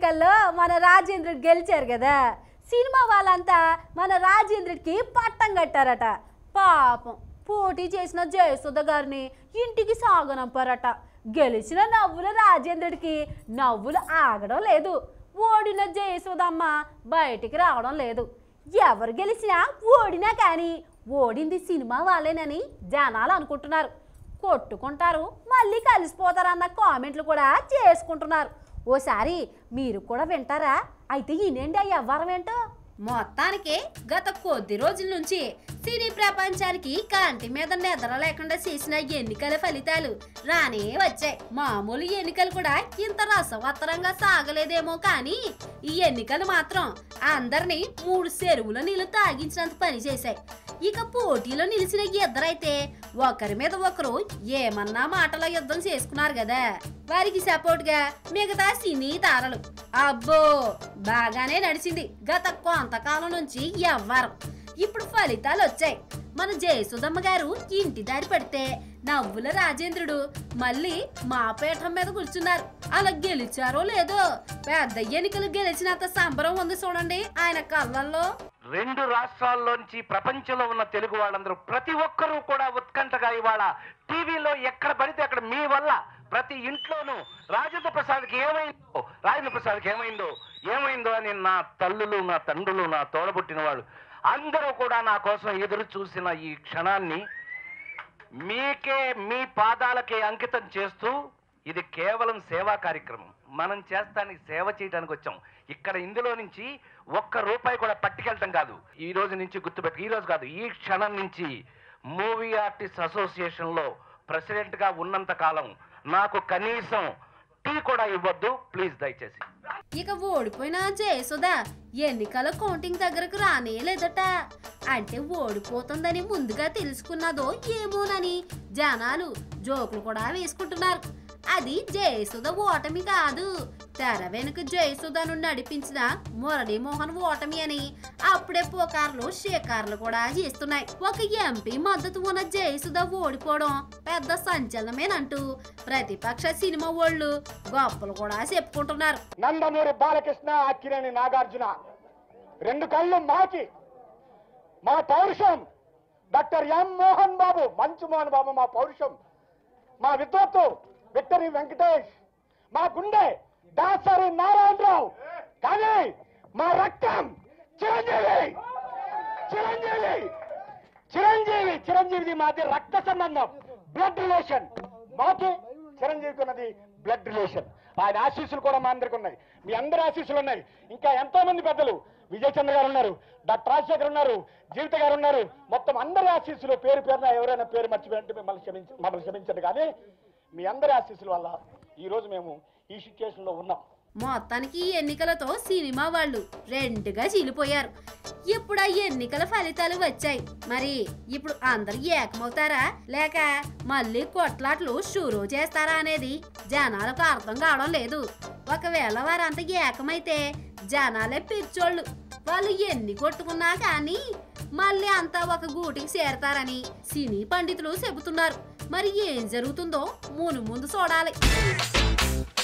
ఎన్నికల్లో మన రాజేంద్రుడు గెలిచారు కదా సినిమా వాళ్ళంతా మన రాజేంద్రుడికి పట్టం కట్టారట పాపం పోటీ చేసిన జయసుధ గారిని ఇంటికి సాగనంపారట గెలిచిన నవ్వుల రాజేంద్రుడికి నవ్వులు ఆగడం లేదు ఓడిన జయసుధమ్మ బయటికి రావడం లేదు ఎవరు గెలిచినా ఓడినా కానీ ఓడింది సినిమా వాళ్ళేనని జనాలు అనుకుంటున్నారు కొట్టుకుంటారు మళ్ళీ కలిసిపోతారన్న కామెంట్లు కూడా చేసుకుంటున్నారు ఓసారి మీరు కూడా వింటారా అయితే ఈనేండి ఆ వ్యవహారం ఏంటో మొత్తానికి గత కొద్ది రోజుల నుంచి సినీ ప్రపంచానికి కంటి మీద నిద్ర లేకుండా చేసిన ఎన్నికల ఫలితాలు రానే వచ్చాయి మామూలు ఎన్నికలు కూడా ఇంత రసవత్తరంగా సాగలేదేమో కానీ ఈ ఎన్నికలు మాత్రం అందరినీ మూడు చెరువుల నీళ్లు తాగించినంత పని చేశాయి ఇక పోటీలో నిలిచిన ఇద్దరైతే ఒకరి మీద ఒకరు ఏమన్నా మాటల యుద్ధం చేసుకున్నారు కదా వారికి సపోర్ట్ గా మిగతా సినీ తారలు అబ్బో బాగానే నడిచింది గత కొంతకాలం నుంచి ఎవ్వరం ఇప్పుడు ఫలితాలు వచ్చాయి మన జయసుధమ్మ గారు ఇంటి దారి పడితే నవ్వుల రాజేంద్రుడు మళ్ళీ మా పీఠం మీద కూర్చున్నారు అలా గెలిచారో లేదో పెద్ద ఎన్నికలు గెలిచినంత సంబరం ఉంది చూడండి ఆయన కళ్ళల్లో రెండు రాష్ట్రాల్లోంచి ప్రపంచంలో ఉన్న తెలుగు వాళ్ళందరూ ప్రతి ఒక్కరూ కూడా ఉత్కంఠగా ఇవాళ టీవీలో ఎక్కడ పడితే అక్కడ మీ వల్ల ప్రతి ఇంట్లోనూ రాజేంద్ర ప్రసాద్కి ఏమైందో రాజేంద్ర ప్రసాద్కి ఏమైందో ఏమైందో అని నా తల్లులు నా తండ్రులు నా తోడబుట్టిన వాళ్ళు అందరూ కూడా నా కోసం ఎదురు చూసిన ఈ క్షణాన్ని మీకే మీ పాదాలకే అంకితం చేస్తూ ఇది కేవలం సేవా కార్యక్రమం మనం చేస్తానికి సేవ చేయడానికి వచ్చాం ఇక్కడ ఇందులో నుంచి ఒక్క రూపాయి కూడా పట్టుకెళ్ళటం కాదు ఈ రోజు నుంచి గుర్తుపెట్టు ఈ రోజు కాదు ఈ క్షణం నుంచి మూవీ ఆర్టిస్ట్ అసోసియేషన్ లో ప్రెసిడెంట్ గా ఉన్నంత కాలం నాకు కనీసం టీ కూడా ఇవ్వద్దు ప్లీజ్ దయచేసి ఇక ఓడిపోయిన జయసుధ ఎన్నికల కౌంటింగ్ దగ్గరకు రానే లేదట అంటే ఓడిపోతుందని ముందుగా తెలుసుకున్నదో ఏమోనని జనాలు జోకులు కూడా వేసుకుంటున్నారు అది జయసుధ ఓటమి కాదు తెర వెనుక జయసుధను నడిపించిన మురళీమోహన్ ఓటమి అని అప్పుడే పుకార్లు షేకార్లు కూడా చేస్తున్నాయి ఒక ఎంపీ మద్దతు ఉన్న జయసుధ ఓడిపోవడం పెద్ద సంచలనమేనంటూ ప్రతిపక్ష సినిమా వాళ్ళు గొప్పలు కూడా చెప్పుకుంటున్నారు నందమూరి బాలకృష్ణ అక్కినేని నాగార్జున రెండు కళ్ళు మాకి మా పౌరుషం డాక్టర్ ఎం మోహన్ బాబు మంచు మోహన్ బాబు మా పౌరుషం మా విద్వత్తు విక్టరీ వెంకటేష్ మా గుండె దాసరి నారాయణరావు కానీ మా రక్తం చిరంజీవి చిరంజీవి చిరంజీవి చిరంజీవిది మాది రక్త సంబంధం బ్లడ్ రిలేషన్ మాకి చిరంజీవికి ఉన్నది బ్లడ్ రిలేషన్ ఆయన ఆశీస్సులు కూడా మా అందరికి ఉన్నాయి మీ అందరి ఆశీస్సులు ఉన్నాయి ఇంకా ఎంతో మంది పెద్దలు విజయ్ చంద్ర గారు ఉన్నారు డాక్టర్ రాజశేఖర్ ఉన్నారు జీవిత గారు ఉన్నారు మొత్తం అందరి ఆశీస్సులు పేరు పేరున ఎవరైనా పేరు మర్చిపోయింటే మిమ్మల్ని క్షమించ మమ్మల్ని క్షమించండి కానీ మీ అందరి ఆశీస్సుల వల్ల ఈ రోజు మేము ఈ సిచ్యుయేషన్ లో ఉన్నాం మొత్తానికి ఈ ఎన్నికలతో సినిమా వాళ్ళు రెండుగా చీలిపోయారు ఇప్పుడు ఆ ఎన్నికల ఫలితాలు వచ్చాయి మరి ఇప్పుడు అందరు ఏకమవుతారా లేక మళ్ళీ కొట్లాట్లు షురూ చేస్తారా అనేది జనాలకు అర్థం కావడం లేదు ఒకవేళ వారంతా ఏకమైతే జనాలే పిచ్చోళ్ళు వాళ్ళు ఎన్ని కొట్టుకున్నా కానీ మళ్ళీ అంతా ఒక గూటికి చేరతారని సినీ పండితులు చెబుతున్నారు మరి ఏం జరుగుతుందో మును ముందు చూడాలి